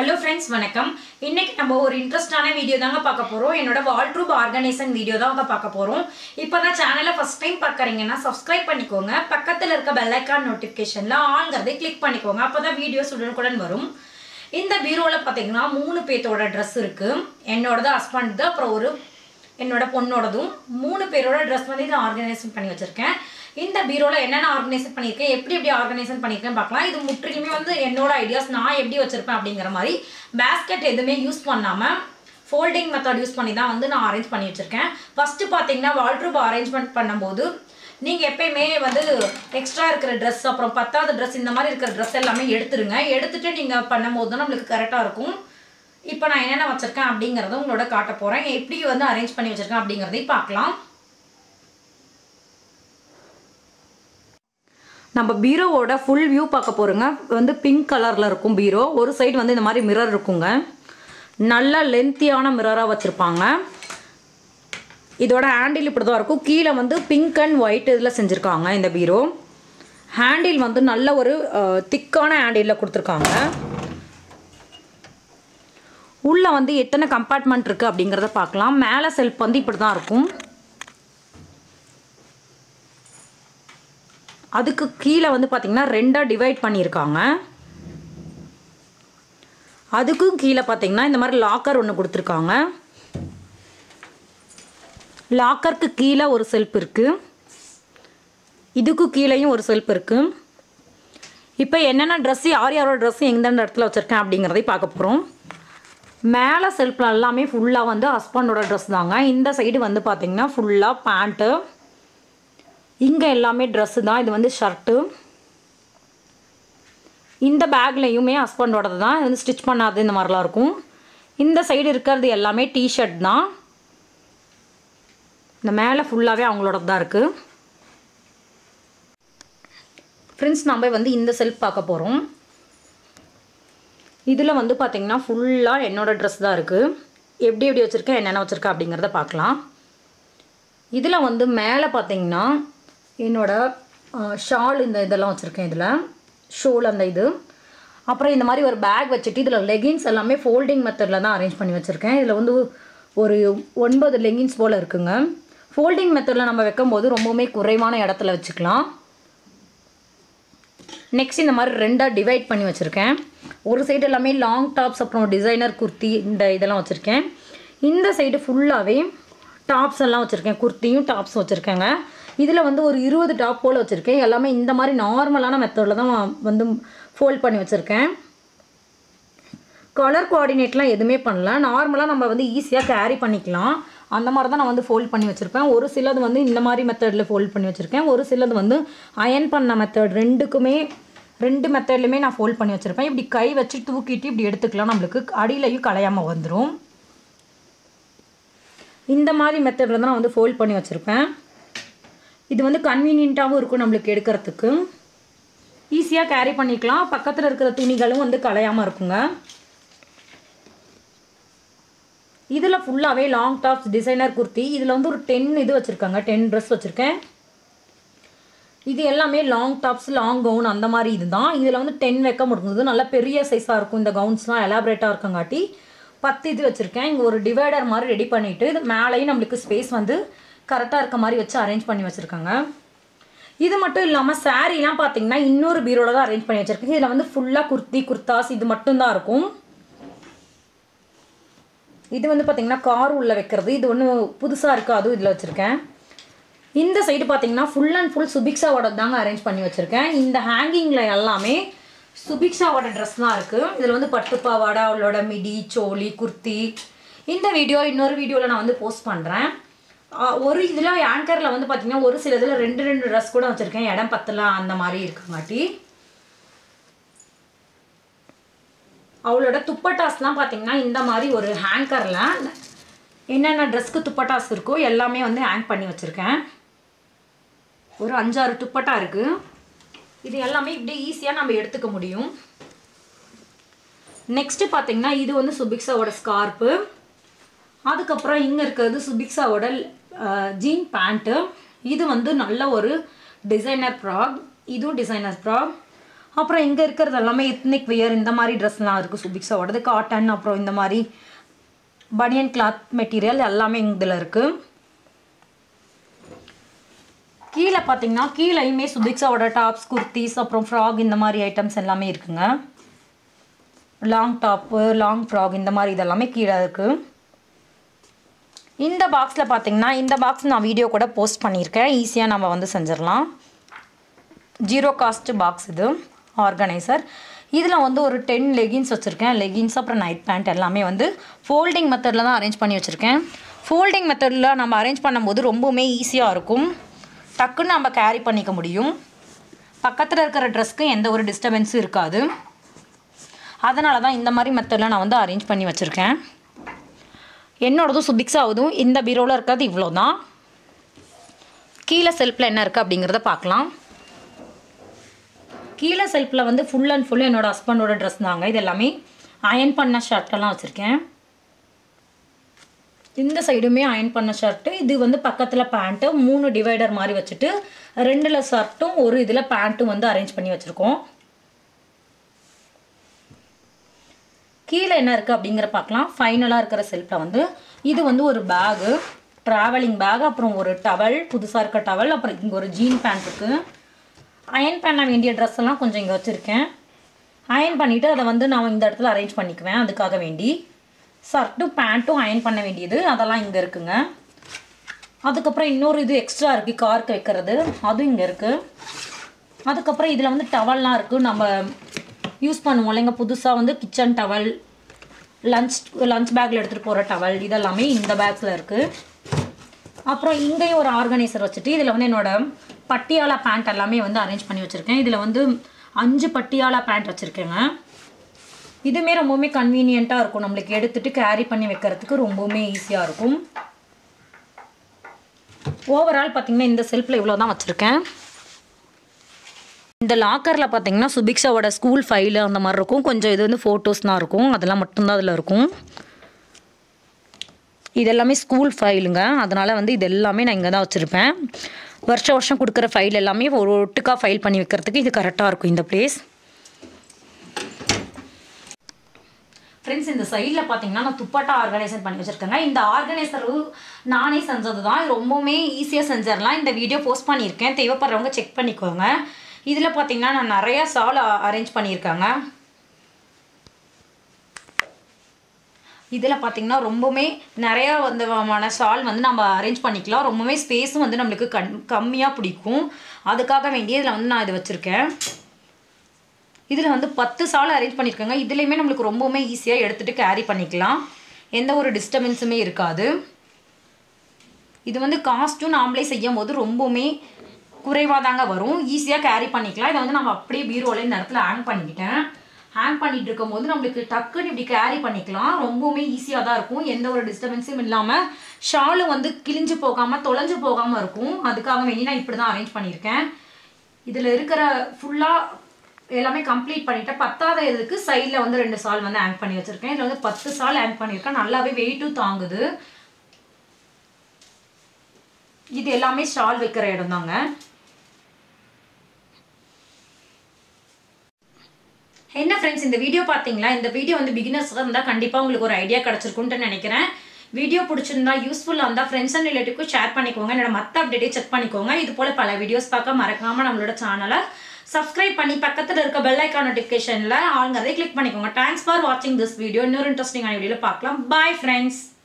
hello friends வணக்கம் இன்னைக்கு நம்ம ஒரு இன்ட்ரெஸ்டான வீடியோ தாங்க பார்க்க போகிறோம் என்னோட வால்ட்ரூப் ஆர்கனைசேஷன் வீடியோ தான் பார்க்க போகிறோம் இப்போ தான் சேனலை ஃபஸ்ட் டைம் பார்க்குறீங்கன்னா சப்ஸ்கிரைப் பண்ணிக்கோங்க பக்கத்தில் இருக்க பெல் ஐக்கான் நோட்டிஃபிகேஷனில் ஆங்கிறதை கிளிக் பண்ணிக்கோங்க அப்போ தான் வீடியோஸ் உடனுக்குடன் வரும் இந்த பீரோவில் பார்த்தீங்கன்னா மூணு பேர்த்தோட ட்ரெஸ் இருக்குது என்னோடது ஹஸ்பண்ட் அப்புறம் ஒரு என்னோட பொண்ணோடதும் மூணு பேரோட ட்ரெஸ் வந்து இதை ஆர்கனைசேஷன் பண்ணி வச்சுருக்கேன் இந்த பீரோவில் என்னென்ன ஆர்கனைசேஷன் பண்ணியிருக்கேன் எப்படி எப்படி ஆர்கனைசேஷன் பண்ணியிருக்கேன் பார்க்கலாம் இது முற்றிலுமே வந்து என்னோட ஐடியாஸ் நான் எப்படி வச்சுருப்பேன் அப்படிங்கிற மாதிரி பேஸ்கெட் எதுவுமே யூஸ் பண்ணாமல் ஃபோல்டிங் மெத்தட் யூஸ் பண்ணி தான் வந்து நான் அரேஞ்ச் பண்ணி வச்சுருக்கேன் ஃபஸ்ட்டு பார்த்தீங்கன்னா வால்ட்ரூப் அரேஞ்ச்மெண்ட் பண்ணும்போது நீங்கள் எப்பயுமே வந்து எக்ஸ்ட்ரா இருக்கிற ட்ரெஸ் அப்புறம் பத்தாவது ட்ரெஸ் இந்த மாதிரி இருக்கிற ட்ரெஸ் எல்லாமே எடுத்துருங்க எடுத்துட்டு நீங்கள் பண்ணும்போது தான் நம்மளுக்கு கரெக்டாக இருக்கும் இப்போ நான் என்னென்ன வச்சுருக்கேன் அப்படிங்கிறத உங்களோட காட்ட போகிறேன் எப்படி வந்து அரேஞ்ச் பண்ணி வச்சுருக்கேன் அப்படிங்கிறதையும் பார்க்கலாம் நம்ம பீரோவோட ஃபுல் வியூ பார்க்க போகிறோங்க வந்து பிங்க் கலரில் இருக்கும் பீரோ ஒரு சைடு வந்து இந்த மாதிரி மிரர் இருக்குங்க நல்ல லென்த்தியான மிரராக வச்சுருப்பாங்க இதோட ஹேண்டில் இப்படி தான் இருக்கும் கீழே வந்து பிங்க் அண்ட் ஒயிட் இதில் செஞ்சுருக்காங்க இந்த பீரோ ஹேண்டில் வந்து நல்ல ஒரு திக்கான ஹேண்டிலில் கொடுத்துருக்காங்க உள்ளே வந்து எத்தனை கம்பார்ட்மெண்ட் இருக்குது அப்படிங்கிறத பார்க்கலாம் மேலே செல்ஃப் வந்து இப்படி தான் இருக்கும் அதுக்கு கீழே வந்து பார்த்திங்கன்னா ரெண்டாக டிவைட் பண்ணியிருக்காங்க அதுக்கும் கீழே பார்த்தீங்கன்னா இந்த மாதிரி லாக்கர் ஒன்று கொடுத்துருக்காங்க லாக்கருக்கு கீழே ஒரு செல்ஃப் இருக்குது இதுக்கு கீழேயும் ஒரு செல்ஃப் இருக்குது இப்போ என்னென்ன ட்ரெஸ்ஸு யார் யாரோட ட்ரெஸ்ஸு எந்தெந்த இடத்துல வச்சுருக்கேன் அப்படிங்கிறதையும் பார்க்க போகிறோம் மேலே செல்ஃபில் எல்லாமே ஃபுல்லாக வந்து ஹஸ்பண்டோட ட்ரெஸ் தாங்க இந்த சைடு வந்து பார்த்திங்கன்னா ஃபுல்லாக பேண்ட்டு இங்கே எல்லாமே ட்ரெஸ்ஸு தான் இது வந்து ஷர்ட்டு இந்த பேக்லேயுமே ஹஸ்பண்டோடது தான் இது வந்து ஸ்டிச் பண்ணாது இந்த மாதிரிலாம் இருக்கும் இந்த சைடு இருக்கிறது எல்லாமே டிஷர்ட் தான் இந்த மேலே ஃபுல்லாகவே அவங்களோட தான் இருக்குது ஃப்ரெண்ட்ஸ் நம்ம வந்து இந்த செல்ஃப் பார்க்க போகிறோம் இதில் வந்து பார்த்திங்கன்னா ஃபுல்லாக என்னோடய ட்ரெஸ் தான் இருக்குது எப்படி எப்படி வச்சுருக்கேன் என்னென்ன வச்சுருக்கேன் அப்படிங்கிறத பார்க்கலாம் இதில் வந்து மேலே பார்த்திங்கன்னா என்னோடய ஷால் இந்த இதெல்லாம் வச்சுருக்கேன் இதில் ஷோல் அந்த இது அப்புறம் இந்த மாதிரி ஒரு பேக் வச்சுட்டு இதில் லெகின்ஸ் எல்லாமே ஃபோல்டிங் மெத்தடில் தான் அரேஞ்ச் பண்ணி வச்சுருக்கேன் இதில் வந்து ஒரு ஒன்பது லெகின்ஸ் போல் இருக்குங்க ஃபோல்டிங் மெத்தடில் நம்ம வைக்கும்போது ரொம்பவுமே குறைவான இடத்துல வச்சுக்கலாம் நெக்ஸ்ட் இந்த மாதிரி ரெண்டாக டிவைட் பண்ணி வச்சுருக்கேன் ஒரு சைடு எல்லாமே லாங் டாப்ஸ் அப்புறம் டிசைனர் குர்த்தி இந்த இதெல்லாம் வச்சுருக்கேன் இந்த சைடு ஃபுல்லாகவே டாப்ஸ் எல்லாம் வச்சுருக்கேன் குர்த்தியும் டாப்ஸும் வச்சுருக்கேங்க இதில் வந்து ஒரு இருபது டாப் போல் வச்சுருக்கேன் எல்லாமே இந்த மாதிரி நார்மலான மெத்தடில் தான் வந்து ஃபோல்ட் பண்ணி வச்சுருக்கேன் கலர் கோஆர்டினேட்லாம் எதுவுமே பண்ணல நார்மலாக நம்ம வந்து ஈஸியாக கேரி பண்ணிக்கலாம் அந்த மாதிரி தான் நான் வந்து ஃபோல்ட் பண்ணி வச்சுருப்பேன் ஒரு சிலது வந்து இந்த மாதிரி மெத்தடில் ஃபோல்ட் பண்ணி வச்சுருக்கேன் ஒரு சிலது வந்து அயன் பண்ண மெத்தட் ரெண்டுக்குமே ரெண்டு மெத்தட்லையுமே நான் ஃபோல்ட் பண்ணி வச்சுருப்பேன் இப்படி கை வச்சு தூக்கிட்டு இப்படி எடுத்துக்கலாம் நம்மளுக்கு அடியிலையும் கலையாமல் வந்துடும் இந்த மாதிரி மெத்தடில் தான் நான் வந்து ஃபோல்ட் பண்ணி வச்சுருப்பேன் இது வந்து கன்வீனியண்ட்டாகவும் இருக்கும் நம்மளுக்கு எடுக்கிறதுக்கு ஈஸியாக கேரி பண்ணிக்கலாம் பக்கத்தில் இருக்கிற துணிகளும் வந்து கலையாமல் இருக்குங்க இதில் ஃபுல்லாகவே லாங் டாப்ஸ் டிசைனர் குர்த்தி இதில் வந்து ஒரு டென் இது வச்சுருக்காங்க டென் ட்ரெஸ் வச்சுருக்கேன் இது எல்லாமே லாங் டாப்ஸ் லாங் கவுன் அந்த மாதிரி இதுதான் இதில் வந்து டென் வைக்க முடிஞ்சது நல்லா பெரிய சைஸாக இருக்கும் இந்த கவுன்ஸ்லாம் எலாபரேட்டாக இருக்கங்காட்டி பத்து இது வச்சுருக்கேன் இங்கே ஒரு டிவைடர் மாதிரி ரெடி பண்ணிவிட்டு இது மேலேயும் நம்மளுக்கு ஸ்பேஸ் வந்து கரெக்டாக இருக்க மாதிரி வச்சு அரேஞ்ச் பண்ணி வச்சுருக்காங்க இது மட்டும் இல்லாமல் சாரீலாம் பார்த்தீங்கன்னா இன்னொரு பீரோவில் தான் அரேஞ்ச் பண்ணி வச்சுருக்கேன் இதில் வந்து ஃபுல்லாக குர்த்தி குர்தாஸ் இது மட்டும்தான் இருக்கும் இது வந்து பார்த்திங்கன்னா கார் உள்ளே வைக்கிறது இது ஒன்று புதுசாக இருக்குது அதுவும் இதில் வச்சுருக்கேன் இந்த சைடு பார்த்தீங்கன்னா ஃபுல் அண்ட் ஃபுல் சுபிக்ஷாவோட தாங்க அரேஞ்ச் பண்ணி வச்சுருக்கேன் இந்த ஹேங்கிங்கில் எல்லாமே சுபிக்ஷாவோட ட்ரெஸ் தான் இருக்குது இதில் வந்து பட்டுப்பாவாடை அவளோட மிடி சோலி குர்த்தி இந்த வீடியோ இன்னொரு வீடியோவில் நான் வந்து போஸ்ட் பண்ணுறேன் ஒரு இதில் ஆங்கரில் வந்து பார்த்திங்கன்னா ஒரு சில இதில் ரெண்டு ரெண்டு ட்ரெஸ் கூட வச்சுருக்கேன் இடம் பத்தலாம் அந்த மாதிரி இருக்குங்காட்டி அவளோட துப்பட்டாஸ்லாம் பார்த்தீங்கன்னா இந்த மாதிரி ஒரு ஹேங்கரில் என்னென்ன ட்ரெஸ்க்கு துப்பட்டாஸ் இருக்கோ எல்லாமே வந்து ஹேங் பண்ணி வச்சுருக்கேன் ஒரு அஞ்சாறு துப்பட்டா இருக்குது இது எல்லாமே இப்படி ஈஸியாக நம்ம எடுத்துக்க முடியும் நெக்ஸ்ட்டு பார்த்தீங்கன்னா இது வந்து சுபிக்ஸாவோட ஸ்கார்ப்பு அதுக்கப்புறம் இங்கே இருக்கிறது சுபிக்ஸாவோட ஜீன் பேண்ட்டு இது வந்து நல்ல ஒரு டிசைனர் ப்ராக் இதுவும் டிசைனர் ப்ராக் அப்புறம் இங்கே இருக்கிறது எல்லாமே எத்னிக் வியர் இந்த மாதிரி ட்ரெஸ்லாம் இருக்குது சுபிக்ஸாவோடது காட்டன் அப்புறம் இந்த மாதிரி பனியன் கிளாத் மெட்டீரியல் எல்லாமே இதில் இருக்குது கீழே பார்த்தீங்கன்னா கீழேயுமே சுபிக்ஸாவோட டாப்ஸ் குர்த்திஸ் அப்புறம் ஃப்ராக் இந்த மாதிரி ஐட்டம்ஸ் எல்லாமே இருக்குங்க லாங் டாப்பு லாங் ஃப்ராக் இந்த மாதிரி இதெல்லாமே கீழே இருக்குது இந்த பாக்ஸில் பார்த்தீங்கன்னா இந்த பாக்ஸ் நான் வீடியோ கூட போஸ்ட் பண்ணியிருக்கேன் ஈஸியாக நம்ம வந்து செஞ்சிடலாம் ஜீரோ காஸ்ட் பாக்ஸ் இது ஆர்கனைசர் இதில் வந்து ஒரு டென் லெகின்ஸ் வச்சுருக்கேன் லெகின்ஸ் அப்புறம் நைட் பேண்ட் எல்லாமே வந்து ஃபோல்டிங் மெத்தடில் தான் அரேஞ்ச் பண்ணி வச்சுருக்கேன் ஃபோல்டிங் மெத்தடில் நம்ம அரேஞ்ச் பண்ணும்போது ரொம்பவுமே ஈஸியாக இருக்கும் டக்குன்னு நம்ம கேரி பண்ணிக்க முடியும் பக்கத்தில் இருக்கிற ட்ரெஸ்க்கு எந்த ஒரு டிஸ்டர்பன்ஸும் இருக்காது அதனால தான் இந்த மாதிரி மெத்தடில் நான் வந்து அரேஞ்ச் பண்ணி வச்சுருக்கேன் என்னோடதும் சுபிக்ஸ் ஆகுதும் இந்த பீரோவில் இருக்கிறது இவ்வளோ தான் கீழே செல்ஃபில் என்ன இருக்குது அப்படிங்கிறத பார்க்கலாம் கீழே செல்ஃபில் வந்து ஃபுல் அண்ட் ஃபுல் என்னோடய ஹஸ்பண்டோட ட்ரெஸ் தாங்க இது எல்லாமே அயன் பண்ண ஷர்ட்டெல்லாம் வச்சுருக்கேன் இந்த சைடுமே அயன் பண்ண ஷர்ட்டு இது வந்து பக்கத்தில் பேண்ட்டு மூணு டிவைடர் மாதிரி வச்சுட்டு ரெண்டில் ஷர்ட்டும் ஒரு இதில் பேண்ட்டும் வந்து அரேஞ்ச் பண்ணி வச்சுருக்கோம் கீழே என்ன இருக்குது அப்படிங்கிற பார்க்கலாம் ஃபைனலாக இருக்கிற செல்ஃபில் வந்து இது வந்து ஒரு பேகு ட்ராவலிங் பேக் அப்புறம் ஒரு டவல் புதுசாக இருக்க டவல் அப்புறம் இங்கே ஒரு ஜீன் பேண்ட் இருக்குது அயன் பண்ண வேண்டிய ட்ரெஸ் எல்லாம் கொஞ்சம் இங்கே வச்சுருக்கேன் அயன் பண்ணிவிட்டு அதை வந்து நான் இந்த இடத்துல அரேஞ்ச் பண்ணிக்குவேன் அதுக்காக வேண்டி ஷர்ட்டும் பேண்ட்டும் அயன் பண்ண வேண்டியது அதெல்லாம் இங்கே இருக்குங்க அதுக்கப்புறம் இன்னொரு இது எக்ஸ்ட்ரா இருக்குது கார்க்கு வைக்கிறது அதுவும் இங்கே இருக்குது அதுக்கப்புறம் இதில் வந்து டவல்லாம் இருக்குது நம்ம யூஸ் பண்ணுவோம் இல்லைங்க புதுசாக வந்து கிச்சன் டவல் லஞ்ச் லஞ்ச் பேக்கில் எடுத்துகிட்டு போகிற டவல் இதெல்லாமே இந்த பேக்ஸில் இருக்குது அப்புறம் இங்கேயும் ஒரு ஆர்கனைசர் வச்சுட்டு இதில் வந்து என்னோட பட்டியாலா பேண்ட் எல்லாமே வந்து அரேஞ்ச் பண்ணி வச்சுருக்கேன் இதில் வந்து அஞ்சு பட்டியாலா பேண்ட் வச்சுருக்கேங்க இதுவுமே ரொம்பவுமே கன்வீனியண்ட்டாக இருக்கும் நம்மளுக்கு எடுத்துகிட்டு கேரி பண்ணி வைக்கிறதுக்கு ரொம்பவுமே ஈஸியாக இருக்கும் ஓவரால் பார்த்திங்கன்னா இந்த செல்ஃபில் இவ்வளோ தான் வச்சுருக்கேன் இந்த லாக்கரில் பார்த்தீங்கன்னா சுபிக்ஷாவோட ஸ்கூல் ஃபைலு அந்த மாதிரி இருக்கும் கொஞ்சம் இது வந்து ஃபோட்டோஸ்லாம் இருக்கும் அதெல்லாம் மட்டும்தான் அதில் இருக்கும் இது எல்லாமே ஸ்கூல் ஃபைலுங்க அதனால் வந்து இது எல்லாமே நான் இங்கே தான் வச்சுருப்பேன் வருஷம் வருஷம் கொடுக்குற ஃபைல் எல்லாமே ஒரு ஒட்டுக்காக ஃபைல் பண்ணி வைக்கிறதுக்கு இது கரெக்டாக இருக்கும் இந்த பிளேஸ் ஃப்ரெண்ட்ஸ் இந்த சைடில் பார்த்தீங்கன்னா நான் துப்பட்டா ஆர்கனைசர் பண்ணி வச்சுருக்கேங்க இந்த ஆர்கனைசரு நானே செஞ்சது தான் ரொம்பவுமே ஈஸியாக செஞ்சிடலாம் இந்த வீடியோ போஸ்ட் பண்ணியிருக்கேன் தேவைப்படுறவங்க செக் பண்ணிக்கோங்க இதில் பார்த்தீங்கன்னா நான் நிறையா சால் அரேஞ்ச் பண்ணியிருக்காங்க இதில் பார்த்தீங்கன்னா ரொம்பவுமே நிறையா வந்து ஷால் வந்து நம்ம அரேஞ்ச் பண்ணிக்கலாம் ரொம்பவுமே ஸ்பேஸும் வந்து நம்மளுக்கு கண் கம்மியாக பிடிக்கும் அதுக்காக வேண்டிய இதில் வந்து நான் இது வச்சுருக்கேன் இதில் வந்து பத்து சால் அரேஞ்ச் பண்ணியிருக்கேங்க இதுலேயுமே நம்மளுக்கு ரொம்பவுமே ஈஸியாக எடுத்துகிட்டு கேரி பண்ணிக்கலாம் எந்த ஒரு டிஸ்டர்பன்ஸுமே இருக்காது இது வந்து காஸ்ட்டும் நாமளே செய்யும் போது ரொம்பவுமே குறைவாக தாங்க வரும் ஈஸியாக கேரி பண்ணிக்கலாம் இதை வந்து நம்ம அப்படியே பீரோவில் இந்த இடத்துல ஹேங் பண்ணிக்கிட்டேன் ஹேங் பண்ணிட்டு இருக்கும்போது நம்மளுக்கு டக்குன்னு இப்படி கேரி பண்ணிக்கலாம் ரொம்பவுமே ஈஸியாக தான் இருக்கும் எந்த ஒரு டிஸ்டர்பன்ஸும் இல்லாமல் ஷாலு வந்து கிழிஞ்சு போகாமல் தொலைஞ்சு போகாமல் இருக்கும் அதுக்காக வேண்டி நான் இப்படி தான் அரேஞ்ச் பண்ணியிருக்கேன் இதில் இருக்கிற ஃபுல்லாக எல்லாமே கம்ப்ளீட் பண்ணிட்டேன் பத்தாவது இதுக்கு சைடில் வந்து ரெண்டு சால் வந்து ஹேங் பண்ணி வச்சுருக்கேன் இதில் வந்து பத்து சால் ஹேங் பண்ணியிருக்கேன் நல்லாவே வெயிட்டும் தாங்குது இது எல்லாமே ஷால் வைக்கிற இடம் தாங்க என்ன ஃப்ரெண்ட்ஸ் இந்த வீடியோ பார்த்தீங்களா இந்த வீடியோ வந்து பிகினர்ஸ் இருந்தால் கண்டிப்பாக உங்களுக்கு ஒரு ஐடியா கிடச்சிருக்குன்ட்டு நினைக்கிறேன் வீடியோ பிடிச்சிருந்தா யூஸ்ஃபுல்லாக இருந்தால் ஃப்ரெண்ட்ஸ் அண்ட் ரிலேட்டிவ்க்கு ஷேர் பண்ணிக்கோங்க என்னோட மற்ற அப்டேட்டே செக் பண்ணிக்கோங்க இது போல் பல வீடியோஸ் பார்க்க மறக்காமல் நம்மளோட சேனலை சப்ஸ்கிரைப் பண்ணி பக்கத்தில் இருக்க பெல் ஐக்கான் நோட்டிஃபிகேஷனில் ஆளுங்கிறதை கிளிக் பண்ணிக்கோங்க தேங்க்ஸ் ஃபார் வாட்சிங் திஸ் வீடியோ இன்னொரு இன்ட்ரெஸ்டிங்கான வீடியோவில் பார்க்கலாம் பாய் ஃப்ரெண்ட்ஸ்